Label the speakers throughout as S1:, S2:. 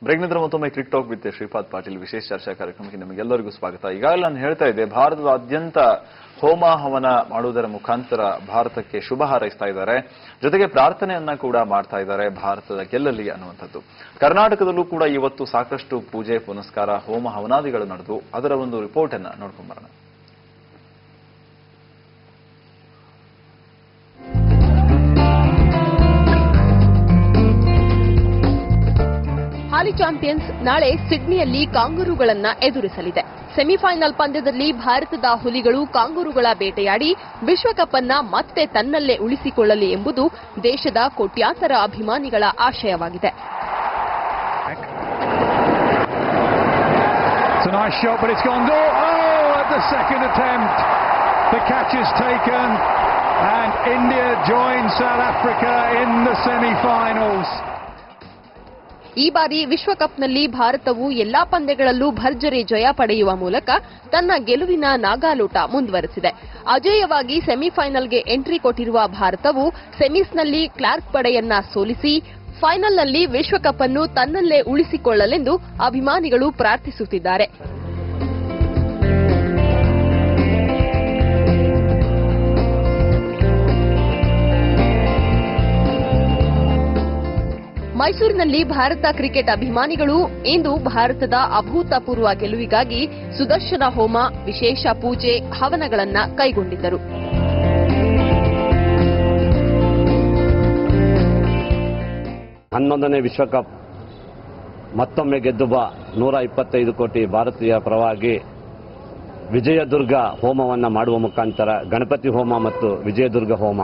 S1: Break ನಂತರ ಮತ್ತೊಮ್ಮೆ cric talk with Shripad Patil ವಿಶೇಷ ಚರ್ಚಾ ಕಾರ್ಯಕ್ರಮಕ್ಕೆ ನಿಮಗೆಲ್ಲರಿಗೂ ಸ್ವಾಗತ ಈಗಾಗಲೇ ನಾನು ಹೇಳ್ತಾ ಇದ್ದೆ ಭಾರತದಾದ್ಯಂತ ಹೋಮ ಹವನ ಮಾಡುವುದರ ಮುಖಾಂತರ ಭಾರತಕ್ಕೆ ಶುಭ ಹಾರೈಸ್ತಾ ಇದ್ದಾರೆ ಜೊತೆಗೆ ಪ್ರಾರ್ಥನೆಯನ್ನ ಕೂಡ ಮಾಡ್ತಾ ಇದ್ದಾರೆ ಭಾರತದ ಗೆಲ್ಲಲಿ ಅನ್ನುವಂಥದ್ದು ಕರ್ನಾಟಕದಲ್ಲೂ ಕೂಡ ಇವತ್ತು ಸಾಕಷ್ಟು ಪೂಜೆ ಪುನಸ್ಕಾರ ಹೋಮ ಹವನಾದಿಗಳು ನಡೆದು ಅದರ ಒಂದು ರಿಪೋರ್ಟ್ ಅನ್ನ ನೋಡ್ಕೊಂಡ್ ಬರೋಣ
S2: ಹಾಲಿ ಚಾಂಪಿಯನ್ಸ್ ನಾಳೆ ಸಿಡ್ನಿಯಲ್ಲಿ ಕಾಂಗೂರುಗಳನ್ನ ಎದುರಿಸಲಿದೆ ಸೆಮಿಫೈನಲ್ ಪಂದ್ಯದಲ್ಲಿ ಭಾರತದ ಹುಲಿಗಳು ಕಾಂಗೂರುಗಳ ಬೇಟೆಯಾಡಿ ವಿಶ್ವಕಪ್ ಅನ್ನ ಮತ್ತೆ ತನ್ನಲ್ಲೇ ಉಳಿಸಿಕೊಳ್ಳಲಿ ಎಂಬುದು ದೇಶದ ಕೋಟ್ಯಾಂತರ ಅಭಿಮಾನಿಗಳ ಆಶಯವಾಗಿದೆ
S3: It's a nice shot, but it's gone. Oh, oh, at the second attempt, the catch is taken, and India joins South Africa in the semi-finals.
S2: ಈ ಬಾರಿ ವಿಶ್ವಕಪ್ನಲ್ಲಿ ಭಾರತವು ಎಲ್ಲಾ ಪಂದ್ಯಗಳಲ್ಲೂ ಭರ್ಜರಿ ಜಯ ಪಡೆಯುವ ಮೂಲಕ ತನ್ನ ಗೆಲುವಿನ ನಾಗಾಲೋಟ ಮುಂದುವರೆಸಿದೆ ಅಜೇಯವಾಗಿ ಸೆಮಿಫೈನಲ್ಗೆ ಎಂಟ್ರಿ ಕೊಟ್ಟಿರುವ ಭಾರತವು ಸೆಮೀಸ್ನಲ್ಲಿ ಕ್ಲಾರ್ಕ್ ಪಡೆಯನ್ನ ಸೋಲಿಸಿ ಫೈನಲ್ನಲ್ಲಿ ವಿಶ್ವಕಪ್ ಅನ್ನು ತನ್ನಲ್ಲೇ ಉಳಿಸಿಕೊಳ್ಳಲೆಂದು ಅಭಿಮಾನಿಗಳು ಪ್ರಾರ್ಥಿಸುತ್ತಿದ್ದಾರೆ ಮೈಸೂರಿನಲ್ಲಿ ಭಾರತ ಕ್ರಿಕೆಟ್ ಅಭಿಮಾನಿಗಳು ಇಂದು ಭಾರತದ ಅಭೂತಪೂರ್ವ ಗೆಲುವಿಗಾಗಿ ಸುದರ್ಶನ ಹೋಮ ವಿಶೇಷ ಪೂಜೆ ಹವನಗಳನ್ನ ಕೈಗೊಂಡಿದ್ದರು
S4: ಹನ್ನೊಂದನೇ ವಿಶ್ವಕಪ್ ಮತ್ತೊಮ್ಮೆ ಗೆದ್ದು ಬಾ ನೂರ ಇಪ್ಪತ್ತೈದು ಕೋಟಿ ಭಾರತೀಯ ಪರವಾಗಿ ವಿಜಯದುರ್ಗ ಹೋಮವನ್ನು ಮಾಡುವ ಮುಖಾಂತರ ಗಣಪತಿ ಹೋಮ ಮತ್ತು ವಿಜಯದುರ್ಗ ಹೋಮ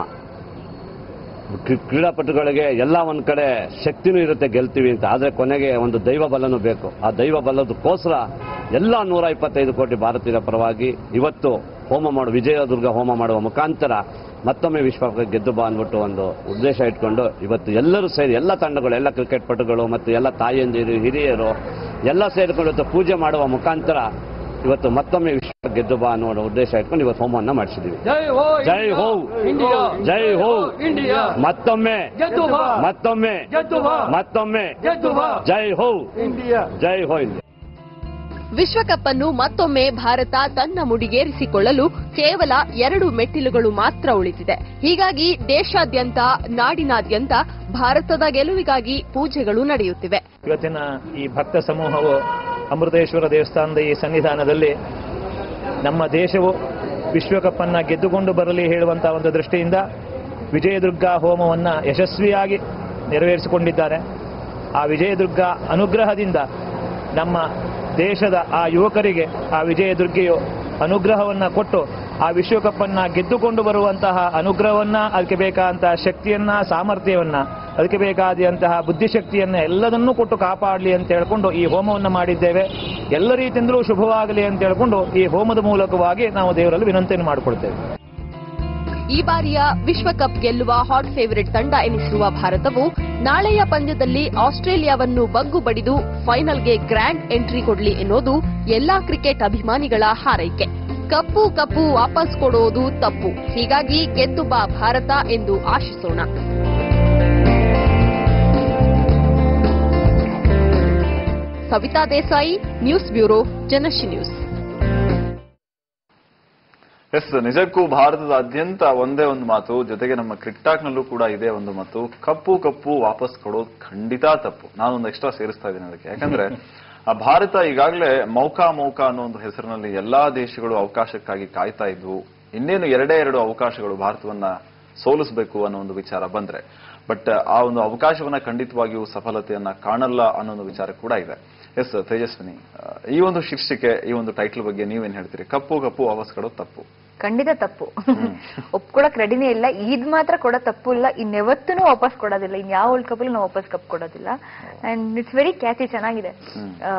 S4: ಕ್ರಿ- ಕ್ರೀಡಾಪಟುಗಳಿಗೆ ಎಲ್ಲ ಒಂದು ಕಡೆ ಶಕ್ತಿನೂ ಇರುತ್ತೆ ಗೆಲ್ತೀವಿ ಅಂತ ಆದರೆ ಕೊನೆಗೆ ಒಂದು ದೈವ ಬಲನೂ ಬೇಕು ಆ ದೈವ ಬಲದಕ್ಕೋಸ್ಕರ ಎಲ್ಲ ನೂರ ಇಪ್ಪತ್ತೈದು ಕೋಟಿ ಭಾರತೀಯರ ಪರವಾಗಿ ಇವತ್ತು ಹೋಮ ಮಾಡು ವಿಜಯದುರ್ಗ ಹೋಮ ಮಾಡುವ ಮುಖಾಂತರ ಮತ್ತೊಮ್ಮೆ ವಿಶ್ವಕಪ್ ಗೆದ್ದು ಬಾ ಅಂದ್ಬಿಟ್ಟು ಒಂದು ಉದ್ದೇಶ ಇಟ್ಕೊಂಡು ಇವತ್ತು ಎಲ್ಲರೂ ಸೇರಿ ಎಲ್ಲ ತಂಡಗಳು ಎಲ್ಲ ಕ್ರಿಕೆಟ್ ಪಟುಗಳು ಮತ್ತು ಎಲ್ಲ ತಾಯಂದಿರು ಹಿರಿಯರು ಎಲ್ಲ ಸೇರಿಕೊಂಡು ಇವತ್ತು ಪೂಜೆ ಮಾಡುವ ಮುಖಾಂತರ ಇವತ್ತು ಮತ್ತೊಮ್ಮೆ ವಿಶ್ವ ಗೆದ್ದು ಬಾ ಅನ್ನೋ ಉದ್ದೇಶ ಇಟ್ಕೊಂಡು ಇವತ್ತು ಹೋಮವನ್ನು ಮಾಡಿಸಿದ್ದೀವಿ ಜೈ ಹೋ ಜೈ ಹೋ ಮತ್ತೊಮ್ಮೆ ಮತ್ತೊಮ್ಮೆ ಮತ್ತೊಮ್ಮೆ ಜೈ ಹೋ ಜೈ ಹೋ ಇಂಡಿಯಾ
S2: ವಿಶ್ವಕಪ್ ಅನ್ನು ಮತ್ತೊಮ್ಮೆ ಭಾರತ ತನ್ನ ಮುಡಿಗೇರಿಸಿಕೊಳ್ಳಲು ಕೇವಲ ಎರಡು ಮೆಟ್ಟಿಲುಗಳು ಮಾತ್ರ ಉಳಿದಿದೆ ಹೀಗಾಗಿ ದೇಶಾದ್ಯಂತ ನಾಡಿನಾದ್ಯಂತ ಭಾರತದ ಗೆಲುವಿಗಾಗಿ ಪೂಜೆಗಳು ನಡೆಯುತ್ತಿವೆ
S5: ಇವತ್ತಿನ ಈ ಭಕ್ತ ಸಮೂಹವು ಅಮೃತೇಶ್ವರ ದೇವಸ್ಥಾನದ ಈ ಸನ್ನಿಧಾನದಲ್ಲಿ ನಮ್ಮ ದೇಶವು ವಿಶ್ವಕಪ್ ಅನ್ನ ಗೆದ್ದುಕೊಂಡು ಬರಲಿ ಹೇಳುವಂತಹ ಒಂದು ದೃಷ್ಟಿಯಿಂದ ವಿಜಯದುರ್ಗ ಹೋಮವನ್ನು ಯಶಸ್ವಿಯಾಗಿ ನೆರವೇರಿಸಿಕೊಂಡಿದ್ದಾರೆ ಆ ವಿಜಯದುರ್ಗ ಅನುಗ್ರಹದಿಂದ ನಮ್ಮ ದೇಶದ ಆ ಯುವಕರಿಗೆ ಆ ವಿಜಯದುರ್ಗೆಯು ಅನುಗ್ರಹವನ್ನ ಕೊಟ್ಟು ಆ ವಿಶ್ವಕಪ್ ಅನ್ನ ಗೆದ್ದುಕೊಂಡು ಬರುವಂತಹ ಅನುಗ್ರಹವನ್ನ ಅದಕ್ಕೆ ಬೇಕಾದಂತಹ ಶಕ್ತಿಯನ್ನ ಸಾಮರ್ಥ್ಯವನ್ನ ಅದಕ್ಕೆ ಬೇಕಾದಂತಹ ಬುದ್ಧಿಶಕ್ತಿಯನ್ನ ಎಲ್ಲದನ್ನೂ ಕೊಟ್ಟು ಕಾಪಾಡಲಿ ಅಂತ ಹೇಳ್ಕೊಂಡು ಈ ಹೋಮವನ್ನು ಮಾಡಿದ್ದೇವೆ ಎಲ್ಲ ರೀತಿಯಿಂದಲೂ ಶುಭವಾಗಲಿ ಅಂತ ಹೇಳ್ಕೊಂಡು ಈ ಹೋಮದ ಮೂಲಕವಾಗಿ ನಾವು ದೇವರಲ್ಲಿ ವಿನಂತಿಯನ್ನು ಮಾಡಿಕೊಳ್ತೇವೆ
S2: ಈ ಬಾರಿಯ ವಿಶ್ವಕಪ್ ಗೆಲ್ಲುವ ಹಾಟ್ ಫೇವರಿಟ್ ತಂಡ ಎನಿಸಿರುವ ಭಾರತವು ನಾಳೆಯ ಪಂದ್ಯದಲ್ಲಿ ಆಸ್ಟ್ರೇಲಿಯಾವನ್ನು ಬಗ್ಗು ಬಡಿದು ಫೈನಲ್ಗೆ ಗ್ರ್ಯಾಂಡ್ ಎಂಟ್ರಿ ಕೊಡಲಿ ಎನ್ನುವುದು ಎಲ್ಲಾ ಕ್ರಿಕೆಟ್ ಅಭಿಮಾನಿಗಳ ಹಾರೈಕೆ ಕಪ್ಪು ಕಪ್ಪು ವಾಪಸ್ ಕೊಡೋದು ತಪ್ಪು ಹೀಗಾಗಿ ಗೆದ್ದು ಬಾ ಭಾರತ ಎಂದು ಆಶಿಸೋಣ ಸವಿತಾ ದೇಸಾಯಿ ನ್ಯೂಸ್ ಬ್ಯೂರೋ ಜನಶಿ ನ್ಯೂಸ್
S1: ಎಸ್ ನಿಜಕ್ಕೂ ಭಾರತದಾದ್ಯಂತ ಒಂದೇ ಒಂದು ಮಾತು ಜೊತೆಗೆ ನಮ್ಮ ಕ್ರಿಕ್ಟಾಕ್ ನಲ್ಲೂ ಕೂಡ ಇದೇ ಒಂದು ಮಾತು ಕಪ್ಪು ಕಪ್ಪು ವಾಪಸ್ ಕೊಡೋದು ಖಂಡಿತ ತಪ್ಪು ನಾನೊಂದು ಎಕ್ಸ್ಟ್ರಾ ಸೇರಿಸ್ತಾ ಇದ್ದೀನಿ ಅದಕ್ಕೆ ಯಾಕಂದ್ರೆ ಆ ಭಾರತ ಈಗಾಗಲೇ ಮೌಕಾ ಮೌಕಾ ಅನ್ನೋ ಒಂದು ಹೆಸರಿನಲ್ಲಿ ಎಲ್ಲಾ ದೇಶಗಳು ಅವಕಾಶಕ್ಕಾಗಿ ಕಾಯ್ತಾ ಇದ್ವು ಇನ್ನೇನು ಎರಡೇ ಎರಡು ಅವಕಾಶಗಳು ಭಾರತವನ್ನ ಸೋಲಿಸಬೇಕು ಅನ್ನೋ ಒಂದು ವಿಚಾರ ಬಂದ್ರೆ ಬಟ್ ಆ ಒಂದು ಅವಕಾಶವನ್ನ ಖಂಡಿತವಾಗಿಯೂ ಸಫಲತೆಯನ್ನ ಕಾಣಲ್ಲ ಅನ್ನೋ ಒಂದು ವಿಚಾರ ಕೂಡ ಇದೆ ಎಸ್ ತೇಜಸ್ವಿನಿ ಆ, ಈ ಒಂದು ಶೀರ್ಷಿಕೆ ಈ ಒಂದು ಟೈಟ್ಲ್ ಬಗ್ಗೆ ನೀವೇನ್ ಹೇಳ್ತೀರಿ ಕಪ್ಪು ಕಪ್ಪು ವಾಪಸ್ ಕೊಡೋದು ತಪ್ಪು
S6: ಖಂಡಿತ ತಪ್ಪು ಒಪ್ಕೊಳಕ್ ರೆಡಿನೇ ಇಲ್ಲ ಇದ್ ಮಾತ್ರ ಕೊಡೋ ತಪ್ಪು ಇಲ್ಲ ಇನ್ನೆವತ್ತೂ ವಾಪಸ್ ಕೊಡೋದಿಲ್ಲ ಇನ್ ಯಾವ ವರ್ಲ್ಡ್ ಕಪ್ ನಾವು ವಾಪಸ್ ಕಪ್ ಕೊಡೋದಿಲ್ಲ ಅಂಡ್ ಇಟ್ಸ್ ವೆರಿ ಕ್ಯಾಚಿ ಚೆನ್ನಾಗಿದೆ
S1: ಹ್ಮ್.
S6: ಆ,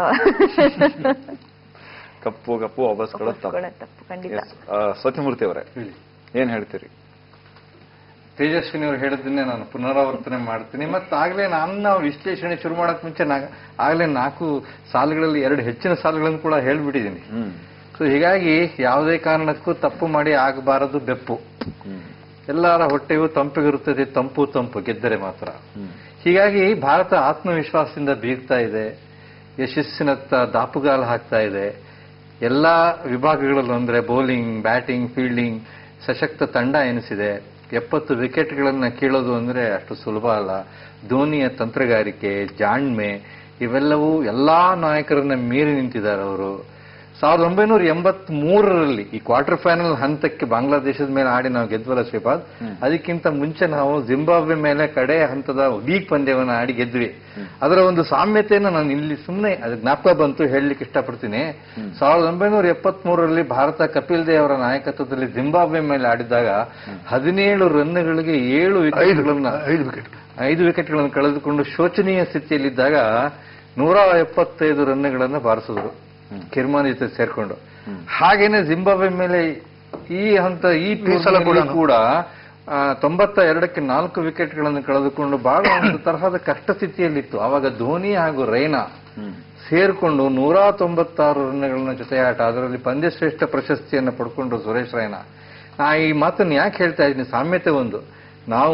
S1: ಕಪ್ಪು ಕಪ್ಪು ವಾಪಸ್ ಕೊಡೋದು
S6: ವಾಪಸ್
S1: ತಪ್ಪು
S6: ಕೊಡೋದ್ ತಪ್ಪು ಖಂಡಿತ
S1: Yes. ಆ, ಸತ್ಯಮೂರ್ತಿ ಅವರೇ ಏನ್ ಹೇಳ್ತೀರಿ
S7: ತೇಜಸ್ವಿನಿ ಅವರು ಹೇಳಿದ್ದನ್ನೇ ನಾನು ಪುನರಾವರ್ತನೆ ಮಾಡ್ತೀನಿ ಮತ್ತೆ ಆಗ್ಲೇ ನಾನು ನಾವು ವಿಶ್ಲೇಷಣೆ ಶುರು ಮಾಡಕ್ ಮುಂಚೆ ನಾ ಆಗ್ಲೇ ನಾಲ್ಕು ಸಾಲುಗಳಲ್ಲಿ ಎರಡು ಹೆಚ್ಚಿನ ಸಾಲುಗಳನ್ನು ಕೂಡ ಹೇಳ್ಬಿಟ್ಟಿದ್ದೀನಿ
S1: ಹ್ಮ್
S7: ಸೊ ಹೀಗಾಗಿ ಯಾವುದೇ ಕಾರಣಕ್ಕೂ ತಪ್ಪು ಮಾಡಿ ಆಗಬಾರದು ಬೆಪ್ಪು
S1: ಹ್ಮ್
S7: ಎಲ್ಲರ ಹೊಟ್ಟೆಯು ತಂಪಿಗಿರುತ್ತದೆ ತಂಪು ತಂಪು ಗೆದ್ದರೆ ಮಾತ್ರ
S1: ಹ್ಮ್
S7: ಹೀಗಾಗಿ ಭಾರತ ಆತ್ಮವಿಶ್ವಾಸದಿಂದ ಬೀಗ್ತಾ ಇದೆ ಯಶಸ್ಸಿನತ್ತ ದಾಪುಗಾಲು ಹಾಕ್ತಾ ಇದೆ ಎಲ್ಲ ವಿಭಾಗಗಳಲ್ಲೂ ಅಂದ್ರೆ ಬೌಲಿಂಗ್ ಬ್ಯಾಟಿಂಗ್ ಫೀಲ್ಡಿಂಗ್ ಸಶಕ್ತ ತಂಡ ಎನಿಸಿದೆ ಎಪ್ಪತ್ತು ವಿಕೆಟ್ಗಳನ್ನ ಕೀಳೋದು ಅಂದ್ರೆ ಅಷ್ಟು ಸುಲಭ ಅಲ್ಲ ಧೋನಿಯ ತಂತ್ರಗಾರಿಕೆ ಜಾಣ್ಮೆ ಇವೆಲ್ಲವೂ ಎಲ್ಲಾ ನಾಯಕರನ್ನ ಮೀರಿ ನಿಂತಿದ್ದಾರೆ ಅವರು ಸಾವಿರದ ಒಂಬೈನೂರ ಎಂಬತ್ ಮೂರರಲ್ಲಿ ಈ ಕ್ವಾರ್ಟರ್ ಫೈನಲ್ ಹಂತಕ್ಕೆ ಬಾಂಗ್ಲಾದೇಶದ ಮೇಲೆ ಆಡಿ ನಾವು ಗೆದ್ವಲ್ಲ ಶ್ರೀಪಾದ್ ಅದಕ್ಕಿಂತ ಮುಂಚೆ ನಾವು ಜಿಂಬಾಬ್ವೆ ಮೇಲೆ ಕಡೆ ಹಂತದ ಲೀಗ್ ಪಂದ್ಯವನ್ನು ಆಡಿ ಗೆದ್ವಿ ಅದರ ಒಂದು ಸಾಮ್ಯತೆಯನ್ನು ನಾನು ಇಲ್ಲಿ ಸುಮ್ಮನೆ ಅದು ಜ್ಞಾಪಕ ಬಂತು ಹೇಳಲಿಕ್ಕೆ ಇಷ್ಟಪಡ್ತೀನಿ ಸಾವಿರದ ಒಂಬೈನೂರ ಎಪ್ಪತ್ತ್ ಮೂರರಲ್ಲಿ ಭಾರತ ಕಪಿಲ್ ದೇವ್ ಅವರ ನಾಯಕತ್ವದಲ್ಲಿ ಜಿಂಬಾಬ್ವೆ ಮೇಲೆ ಆಡಿದಾಗ ಹದಿನೇಳು ರನ್ಗಳಿಗೆ ಏಳು ವಿಕೆಟ್ಗಳನ್ನ
S8: ಐದು ವಿಕೆಟ್
S7: ಐದು ವಿಕೆಟ್ಗಳನ್ನು ಕಳೆದುಕೊಂಡು ಶೋಚನೀಯ ಸ್ಥಿತಿಯಲ್ಲಿದ್ದಾಗ ನೂರ ಎಪ್ಪತ್ತೈದು ರನ್ಗಳನ್ನು ಬಾರಿಸಿದ್ರು ಕಿರ್ಮಾನ್ ಜೊತೆ ಸೇರ್ಕೊಂಡು ಹಾಗೇನೆ ಜಿಂಬಾಬ್ವೆ ಮೇಲೆ ಈ ಹಂತ ಈ
S8: ಸಲ
S7: ಕೂಡ
S8: ಕೂಡನು.
S7: ಕೂಡ ಆ, ತೊಂಬತ್ತ ಎರಡಕ್ಕೆ ನಾಲ್ಕು ವಿಕೆಟ್ಗಳನ್ನು ಕಳೆದುಕೊಂಡು ಬಹಳ ಒಂದು ತರಹದ ಕಷ್ಟ ಸ್ಥಿತಿಯಲ್ಲಿತ್ತು ಆವಾಗ ಧೋನಿ ಹಾಗೂ ರೈನಾ ಸೇರ್ಕೊಂಡು ನೂರ ತೊಂಬತ್ತಾರು ರನ್ಗಳನ್ನ ಜೊತೆಯಾಟ ಅದರಲ್ಲಿ ಪಂದ್ಯಶ್ರೇಷ್ಠ ಪ್ರಶಸ್ತಿಯನ್ನು ಪಡ್ಕೊಂಡ್ರು ಸುರೇಶ್ ರೈನಾ ನಾ ಈ ಮಾತನ್ನು ಯಾಕೆ ಹೇಳ್ತಾ ಇದ್ದೀನಿ ಸಾಮ್ಯತೆ ಒಂದು ನಾವು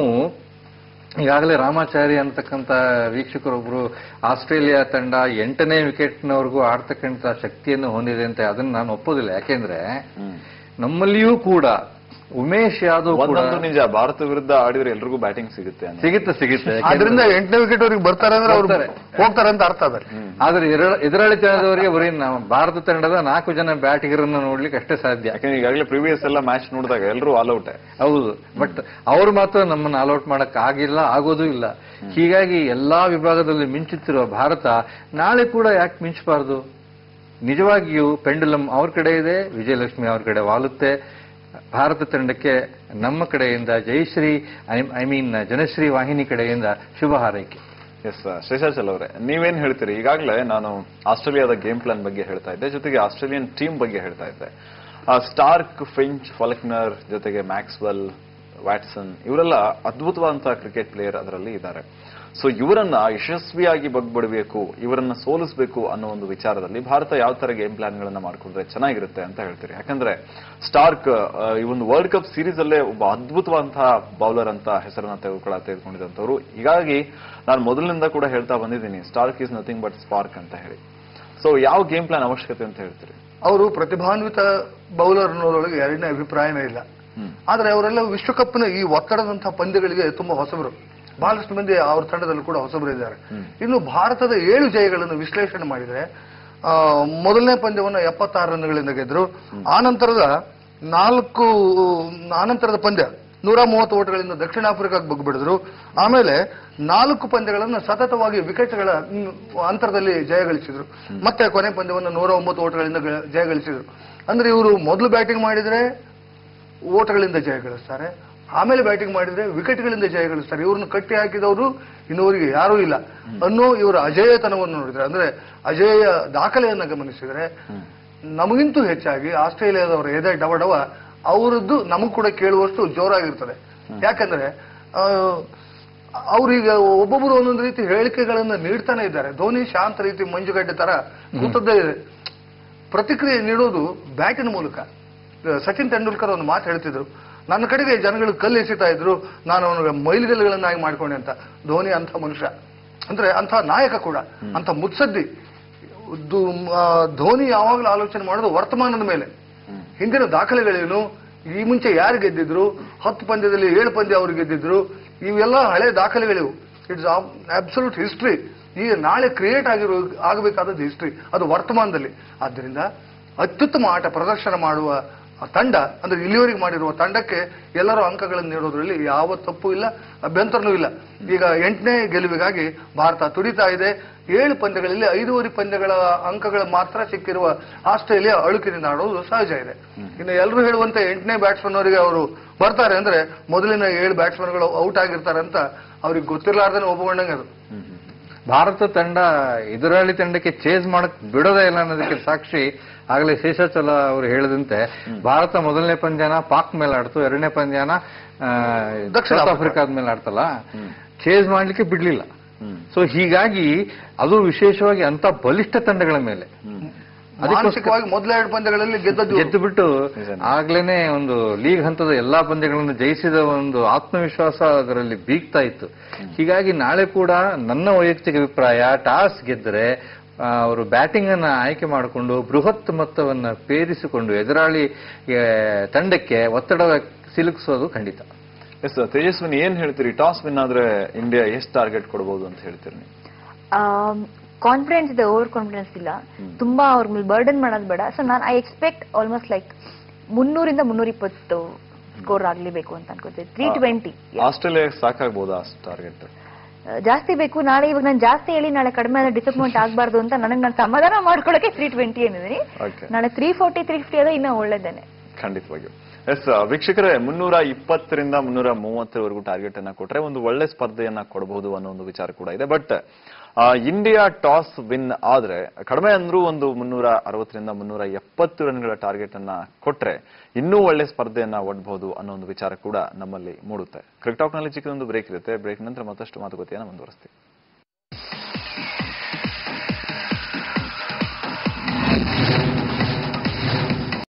S7: ಈಗಾಗಲೇ ರಾಮಾಚಾರಿ ಅಂತಕ್ಕಂಥ ವೀಕ್ಷಕರೊಬ್ರು ಆಸ್ಟ್ರೇಲಿಯಾ ತಂಡ ಎಂಟನೇ ವಿಕೆಟ್ನವರೆಗೂ ಆಡ್ತಕ್ಕಂಥ ಶಕ್ತಿಯನ್ನು ಹೊಂದಿದೆ ಅಂತ ಅದನ್ನ ನಾನು ಒಪ್ಪೋದಿಲ್ಲ ಯಾಕೆಂದ್ರೆ ನಮ್ಮಲ್ಲಿಯೂ ಕೂಡ ಉಮೇಶ್ ಯಾದವ್ ಕೂಡ
S1: ಒಂದಂತೂ ನಿಜ ಭಾರತ ವಿರುದ್ಧ ಆಡಿದ್ರೆ ಎಲ್ರಿಗೂ ಬ್ಯಾಟಿಂಗ್ ಸಿಗುತ್ತೆ ಅಂತ
S7: ಸಿಗುತ್ತೆ ಸಿಗುತ್ತೆ
S8: ಆದ್ರಿಂದ ಎಂಟನೇ ವಿಕೆಟ್ ಅವ್ರಿಗೆ ಬರ್ತಾರೆ ಅಂದ್ರೆ ಅವ್ರು
S7: ಬರ್ತಾರೆ.
S8: ಹೋಗ್ತಾರೆ ಅಂತ ಅರ್ಥ ಅದ
S7: ಆದ್ರೆ ಎದುರ- ಎದುರಾಳಿ ತಂಡದವರಿಗೆ ಬರೀ ನಮ್ಮ ಭಾರತ ತಂಡದ ನಾಲ್ಕು ಜನ ಬ್ಯಾಟಿಗರನ್ನ ನೋಡ್ಲಿಕ್ಕೆ ಅಷ್ಟೇ ಸಾಧ್ಯ
S1: ಯಾಕಂದ್ರೆ ಈಗಾಗಲೇ ಪ್ರಿವಿಯಸ್ ಎಲ್ಲ ಮ್ಯಾಚ್ ನೋಡಿದಾಗ ಎಲ್ಲರೂ ಆಲ್ ಔಟ್
S7: ಹೌದು ಬಟ್ ಅವ್ರು ಮಾತ್ರ ನಮ್ಮನ್ನ ಅಲೌಟ್ ಮಾಡಕ್ ಆಗಿಲ್ಲ ಆಗೋದು ಇಲ್ಲ ಹೀಗಾಗಿ ಎಲ್ಲಾ ವಿಭಾಗದಲ್ಲಿ ಮಿಂಚುತ್ತಿರುವ ಭಾರತ ನಾಳೆ ಕೂಡ ಯಾಕೆ ಮಿಂಚಬಾರ್ದು ನಿಜವಾಗಿಯೂ ಪೆಂಡುಲಂ ಅವ್ರ ಕಡೆ ಇದೆ ವಿಜಯಲಕ್ಷ್ಮಿ ಅವ್ರ ಕಡೆ ವಾಲುತ್ತೆ ಭಾರತ ತಂಡಕ್ಕೆ ನಮ್ಮ ಕಡೆಯಿಂದ ಜಯಶ್ರೀ ಐ ಮೀನ್ ಜನಶ್ರೀ ವಾಹಿನಿ ಕಡೆಯಿಂದ ಶುಭ ಹಾರೈಕೆ
S1: ಎಸ್ ಶೇಷಾಚಲ್ ಅವರೇ ನೀವೇನ್ ಹೇಳ್ತೀರಿ ಈಗಾಗಲೇ ನಾನು ಆಸ್ಟ್ರೇಲಿಯಾದ ಗೇಮ್ ಪ್ಲಾನ್ ಬಗ್ಗೆ ಹೇಳ್ತಾ ಇದ್ದೆ ಜೊತೆಗೆ ಆಸ್ಟ್ರೇಲಿಯನ್ ಟೀಮ್ ಬಗ್ಗೆ ಹೇಳ್ತಾ ಇದ್ದೆ ಆ, ಸ್ಟಾರ್ಕ್ ಫಿಂಚ್ ಫಲಕ್ನರ್ ಜೊತೆಗೆ ಮ್ಯಾಕ್ಸ್ವೆಲ್ ವ್ಯಾಟ್ಸನ್ ಇವರೆಲ್ಲ ಅದ್ಭುತವಾದಂತಹ ಕ್ರಿಕೆಟ್ ಪ್ಲೇಯರ್ ಅದರಲ್ಲಿ ಇದ್ದಾರೆ ಸೊ ಇವರನ್ನ ಯಶಸ್ವಿಯಾಗಿ ಬಗ್ಬಿಡಬೇಕು ಇವರನ್ನ ಸೋಲಿಸಬೇಕು ಅನ್ನೋ ಒಂದು ವಿಚಾರದಲ್ಲಿ ಭಾರತ ಯಾವ ತರ ಗೇಮ್ ಪ್ಲಾನ್ ಗಳನ್ನ ಮಾಡ್ಕೊಂಡ್ರೆ ಚೆನ್ನಾಗಿರುತ್ತೆ ಅಂತ ಹೇಳ್ತೀರಿ ಯಾಕಂದ್ರೆ ಸ್ಟಾರ್ಕ್ ಆ, ಈ ಒಂದು ವರ್ಲ್ಡ್ ಕಪ್ ಸೀರೀಸ್ ಅಲ್ಲೇ ಒಬ್ಬ ಅದ್ಭುತವಾದಂತಹ ಬೌಲರ್ ಅಂತ ಹೆಸರನ್ನ ತೆಗೆದುಕೊಳ್ಳ ತೆಗೆದುಕೊಂಡಿದಂತವ್ರು ಹೀಗಾಗಿ ನಾನು ಮೊದಲಿನಿಂದ ಕೂಡ ಹೇಳ್ತಾ ಬಂದಿದ್ದೀನಿ Starc is nothing but spark ಅಂತ ಹೇಳಿ ಸೊ ಯಾವ ಗೇಮ್ ಪ್ಲಾನ್ ಅವಶ್ಯಕತೆ ಅಂತ ಹೇಳ್ತೀರಿ
S8: ಅವರು ಪ್ರತಿಭಾನ್ವಿತ ಬೌಲರ್ ಅನ್ನೋದ್ರೊಳಗೆ ಎರಡನೇ ಅಭಿಪ್ರಾಯನೇ ಇಲ್ಲ ಆದ್ರೆ ಅವರೆಲ್ಲ ವಿಶ್ವಕಪ್ನ ಈ ಒತ್ತಡದಂತಹ ಪಂದ್ಯಗಳಿಗೆ ತುಂಬಾ ಹೊಸಬರು ಬಹಳಷ್ಟು ಮಂದಿ ಅವ್ರ ತಂಡದಲ್ಲಿ ಕೂಡ ಹೊಸಬರು ಇದ್ದಾರೆ ಇನ್ನು ಭಾರತದ ಏಳು ಜಯಗಳನ್ನು ವಿಶ್ಲೇಷಣೆ ಮಾಡಿದ್ರೆ ಆ, ಮೊದಲನೇ ಪಂದ್ಯವನ್ನು ಎಪ್ಪತ್ತಾರು ರನ್ಗಳಿಂದ ಗೆದ್ರು ಆನಂತರದ ನಾಲ್ಕು ಆನಂತರದ ಪಂದ್ಯ ನೂರ ಮೂವತ್ತು ಓಟಗಳಿಂದ ದಕ್ಷಿಣ ಆಫ್ರಿಕಾಗೆ ಬಗ್ಬಿಡಿದ್ರು ಆಮೇಲೆ ನಾಲ್ಕು ಪಂದ್ಯಗಳನ್ನು ಸತತವಾಗಿ ವಿಕೆಟ್ಗಳ ಮ್, ಅಂತರದಲ್ಲಿ ಜಯಗಳಿಸಿದ್ರು ಮತ್ತೆ ಕೊನೆ ಪಂದ್ಯವನ್ನು ನೂರ ಒಂಬತ್ತು ಓಟಗಳಿಂದ ಗ- ಜಯಗಳಿಸಿದ್ರು ಅಂದ್ರೆ ಇವರು ಮೊದಲು ಬ್ಯಾಟಿಂಗ್ ಮಾಡಿದ್ರೆ ಓಟಗಳಿಂದ ಜಯಗಳಿಸ್ತಾರೆ ಆಮೇಲೆ ಬ್ಯಾಟಿಂಗ್ ಮಾಡಿದ್ರೆ ವಿಕೆಟ್ಗಳಿಂದ ಜಯಗಳಿಸ್ತಾರೆ ಇವ್ರನ್ನ ಕಟ್ಟಿ ಹಾಕಿದವರು ಇನ್ನುವರಿಗೆ ಯಾರೂ ಇಲ್ಲ ಅನ್ನೋ ಇವರ ಅಜೇಯತನವನ್ನು ನೋಡಿದ್ರೆ ಅಂದ್ರೆ ಅಜೇಯ ದಾಖಲೆಯನ್ನ ಗಮನಿಸಿದ್ರೆ ನಮಗಿಂತೂ ಹೆಚ್ಚಾಗಿ ಆಸ್ಟ್ರೇಲಿಯಾದವರ ಎದೆ ಡವಡವ ಅವರದ್ದು ನಮಗ್ ಕೂಡ ಕೇಳುವಷ್ಟು ಜೋರಾಗಿರ್ತದೆ ಯಾಕಂದ್ರೆ ಆ, ಅವ್ರೀಗ ಒಬ್ಬೊಬ್ಬರು ಒಂದೊಂದು ರೀತಿ ಹೇಳಿಕೆಗಳನ್ನ ನೀಡ್ತಾನೆ ಇದ್ದಾರೆ ಧೋನಿ ಶಾಂತ ರೀತಿ ಮಂಜುಗಡ್ಡೆ ತರ ಕೂತದ್ದೇ ಇದೆ ಪ್ರತಿಕ್ರಿಯೆ ನೀಡೋದು ಬ್ಯಾಟಿನ ಮೂಲಕ ಸಚಿನ್ ತೆಂಡೂಲ್ಕರ್ ಒಂದು ಮಾತು ಹೇಳ್ತಿದ್ರು ನನ್ನ ಕಡೆಗೆ ಜನಗಳು ಕಲ್ಲು ಎಸಿತಾ ಇದ್ರು ನಾನು ಅವನಿಗೆ ಮೈಲಿಗಲ್ಲುಗಳನ್ನಾಗಿ ಮಾಡ್ಕೊಂಡೆ ಅಂತ ಧೋನಿ ಅಂತ ಮನುಷ್ಯ ಅಂದ್ರೆ ಅಂತ ನಾಯಕ ಕೂಡ ಅಂತ ಮುತ್ಸದ್ದಿ ದು- ಆ, ಧೋನಿ ಯಾವಾಗಲೂ ಆಲೋಚನೆ ಮಾಡೋದು ವರ್ತಮಾನದ ಮೇಲೆ ಹಿಂದಿನ ದಾಖಲೆಗಳೇನು ಈ ಮುಂಚೆ ಯಾರು ಗೆದ್ದಿದ್ರು ಹತ್ತು ಪಂದ್ಯದಲ್ಲಿ ಏಳು ಪಂದ್ಯ ಅವರು ಗೆದ್ದಿದ್ರು ಇವೆಲ್ಲ ಹಳೆ ದಾಖಲೆಗಳಿವು ಇಟ್ಸ್ ಅಬ್ಸಲ್ಯೂಟ್ ಹಿಸ್ಟ್ರಿ ಈಗ ನಾಳೆ ಕ್ರಿಯೇಟ್ ಆಗಿರೋ ಆಗಬೇಕಾದದ್ದು ಹಿಸ್ಟ್ರಿ ಅದು ವರ್ತಮಾನದಲ್ಲಿ ಆದ್ದರಿಂದ ಅತ್ಯುತ್ತಮ ಆಟ ಪ್ರದರ್ಶನ ಮಾಡುವ ಆ ತಂಡ ಅಂದ್ರೆ ಇಲ್ಲಿವರೆಗೆ ಮಾಡಿರುವ ತಂಡಕ್ಕೆ ಎಲ್ಲರೂ ಅಂಕಗಳನ್ನು ನೀಡೋದ್ರಲ್ಲಿ ಯಾವ ತಪ್ಪು ಇಲ್ಲ ಅಭ್ಯಂತರನೂ ಇಲ್ಲ ಈಗ ಎಂಟನೇ ಗೆಲುವಿಗಾಗಿ ಭಾರತ ತುಡಿತಾ ಇದೆ ಏಳು ಪಂದ್ಯಗಳಲ್ಲಿ ಐದೂವರೆ ಪಂದ್ಯಗಳ ಅಂಕಗಳು ಮಾತ್ರ ಸಿಕ್ಕಿರುವ ಆಸ್ಟ್ರೇಲಿಯಾ ಅಳುಕಿನಿಂದ ಆಡೋದು ಸಹಜ ಇದೆ ಇನ್ನು ಎಲ್ಲರೂ ಹೇಳುವಂತೆ ಎಂಟನೇ ಬ್ಯಾಟ್ಸ್ಮನ್ ಅವರಿಗೆ ಅವರು ಬರ್ತಾರೆ ಅಂದ್ರೆ ಮೊದಲಿನ ಏಳು ಬ್ಯಾಟ್ಸ್ಮನ್ಗಳು ಔಟ್ ಆಗಿರ್ತಾರೆ ಅಂತ ಅವ್ರಿಗೆ ಗೊತ್ತಿರಲಾರ್ದೇನೆ ಒಪ್ಕೊಂಡಂಗೆ ಅದು
S7: ಭಾರತ ತಂಡ ಎದುರಾಳಿ ತಂಡಕ್ಕೆ ಚೇಸ್ ಮಾಡಕ್ ಬಿಡೋದೇ ಇಲ್ಲ ಅನ್ನೋದಕ್ಕೆ ಸಾಕ್ಷಿ ಆಗಲೇ ಶೇಷಾಚಲ ಅವರು ಹೇಳಿದಂತೆ ಭಾರತ ಮೊದಲನೇ ಪಂದ್ಯನ ಪಾಕ್ ಮೇಲೆ ಆಡ್ತು ಎರಡನೇ ಪಂದ್ಯನ ಆ,
S8: ದಕ್ಷಿಣ
S7: ಸೌತ್
S8: ಆಫ್ರಿಕಾ.
S7: ಆಫ್ರಿಕಾದ ಮೇಲೆ ಆಡ್ತಲ್ಲ ಚೇಸ್ ಮಾಡ್ಲಿಕ್ಕೆ ಬಿಡ್ಲಿಲ್ಲ ಸೊ ಹೀಗಾಗಿ ಅದು ವಿಶೇಷವಾಗಿ ಅಂತ ಬಲಿಷ್ಠ ತಂಡಗಳ ಮೇಲೆ ಅದಕ್ಕೋಸ್ಕರ
S8: ಮಾನಸಿಕವಾಗಿ ಮೊದಲ ಎರಡು ಪಂದ್ಯಗಳಲ್ಲಿ ಗೆದ್ದದ್ದು ಇವ್ರು.
S7: ಗೆದ್ದು ಬಿಟ್ಟು ಆಗ್ಲೇನೆ ಒಂದು ಲೀಗ್ ಹಂತದ ಎಲ್ಲಾ ಪಂದ್ಯಗಳನ್ನು ಜಯಿಸಿದ ಒಂದು ಆತ್ಮವಿಶ್ವಾಸ ಅದರಲ್ಲಿ ಬೀಗ್ತಾ ಇತ್ತು ಹೀಗಾಗಿ ನಾಳೆ ಕೂಡ ನನ್ನ ವೈಯಕ್ತಿಕ ಅಭಿಪ್ರಾಯ ಟಾಸ್ ಗೆದ್ದರೆ ಆ, ಅವರು ಬ್ಯಾಟಿಂಗ್ ಅನ್ನ ಆಯ್ಕೆ ಮಾಡಿಕೊಂಡು ಬೃಹತ್ ಮೊತ್ತವನ್ನ ಪೇರಿಸಿಕೊಂಡು ಎದುರಾಳಿ ಆ, ತಂಡಕ್ಕೆ ಒತ್ತಡ ಸಿಲುಕಿಸೋದು ಖಂಡಿತ
S1: ಎಸ್ ತೇಜಸ್ವಿನಿ ಏನ್ ಹೇಳ್ತೀರಿ ಟಾಸ್ ವಿನ್ ಆದ್ರೆ ಇಂಡಿಯಾ ಎಷ್ಟು ಟಾರ್ಗೆಟ್ ಕೊಡಬಹುದು ಅಂತ ಹೇಳ್ತೀರಿ ನೀವು
S6: ಕಾನ್ಫಿಡೆನ್ಸ್ ಇದೆ ಓವರ್ ಕಾನ್ಫಿಡೆನ್ಸ್ ಇಲ್ಲ ತುಂಬಾ ಅವ್ರ ಮೇಲೆ ಬರ್ಡನ್ ಮಾಡೋದು ಬೇಡ ಸೊ ನಾನು ಐ ಎಕ್ಸ್ಪೆಕ್ಟ್ ಆಲ್ಮೋಸ್ಟ್ ಲೈಕ್ ಮುನ್ನೂರಿಂದ ಮುನ್ನೂರ ಇಪ್ಪತ್ತು ಸ್ಕೋರ್ ಆಗ್ಲೇಬೇಕು ಅಂತ ಅನ್ಕೋತೀನಿ ತ್ರೀ ಟ್ವೆಂಟಿ
S1: ಆಸ್ಟ್ರೇಲಿಯಾ ಸಾಕಾಗ್ಬೋದಾ ಟಾರ್ಗೆಟ್
S6: ಜಾಸ್ತಿ ಬೇಕು ನಾಳೆ ಇವಾಗ ನಾನು ಜಾಸ್ತಿ ಹೇಳಿ ನಾಳೆ ಕಡಿಮೆ ಆದ್ರೆ ಡಿಸಪಾಯಿಂಟ್ ಆಗಬಾರ್ದು ಅಂತ ನನಗೆ ನಾನು ಸಮಾಧಾನ ಮಾಡ್ಕೊಳಕ್ಕೆ ತ್ರೀ ಟ್ವೆಂಟಿ ಏನಿದ್ದೀನಿ
S1: Okay.
S6: ನಾಳೆ ತ್ರೀ ಫೋರ್ಟಿ ತ್ರೀ ಫಿಫ್ಟಿ ಆದ್ರೆ ಇನ್ನೂ ಒಳ್ಳೇದೇನೆ
S1: ಖಂಡಿತವಾಗಿಯೂ ಎಸ್ ವೀಕ್ಷಕರೇ ಮುನ್ನೂರ ಇಪ್ಪತ್ತರಿಂದ ಮುನ್ನೂರ ಮೂವತ್ತರವರೆಗೂ ಟಾರ್ಗೆಟ್ ಅನ್ನ ಕೊಟ್ರೆ ಒಂದು ಒಳ್ಳೆ ಸ್ಪರ್ಧೆಯನ್ನ ಕೊಡಬಹುದು ಅನ್ನೋ ಒಂದು ವಿಚಾರ ಕೂಡ ಇದೆ ಬಟ್ ಇಂಡಿಯಾ ಟಾಸ್ ವಿನ್ ಆದ್ರೆ ಕಡಿಮೆ ಅಂದ್ರೂ ಒಂದು ಮುನ್ನೂರ ಅರವತ್ತರಿಂದ ಮುನ್ನೂರ ಎಪ್ಪತ್ತು ರನ್ಗಳ ಟಾರ್ಗೆಟ್ ಅನ್ನ ಕೊಟ್ರೆ ಇನ್ನೂ ಒಳ್ಳೆ ಸ್ಪರ್ಧೆಯನ್ನ ಒಡ್ಬಹುದು ಅನ್ನೋ ಒಂದು ವಿಚಾರ ಕೂಡ ನಮ್ಮಲ್ಲಿ ಮೂಡುತ್ತೆ ಕ್ರಿಕೆಟ್ ನಲ್ಲಿ ಚಿಕ್ಕದೊಂದು ಬ್ರೇಕ್ ಇರುತ್ತೆ ಬ್ರೇಕ್ ನಂತರ ಮತ್ತಷ್ಟು ಮಾತುಕತೆಯನ್ನ ಮುಂದುವರಿಸ್ತೀವಿ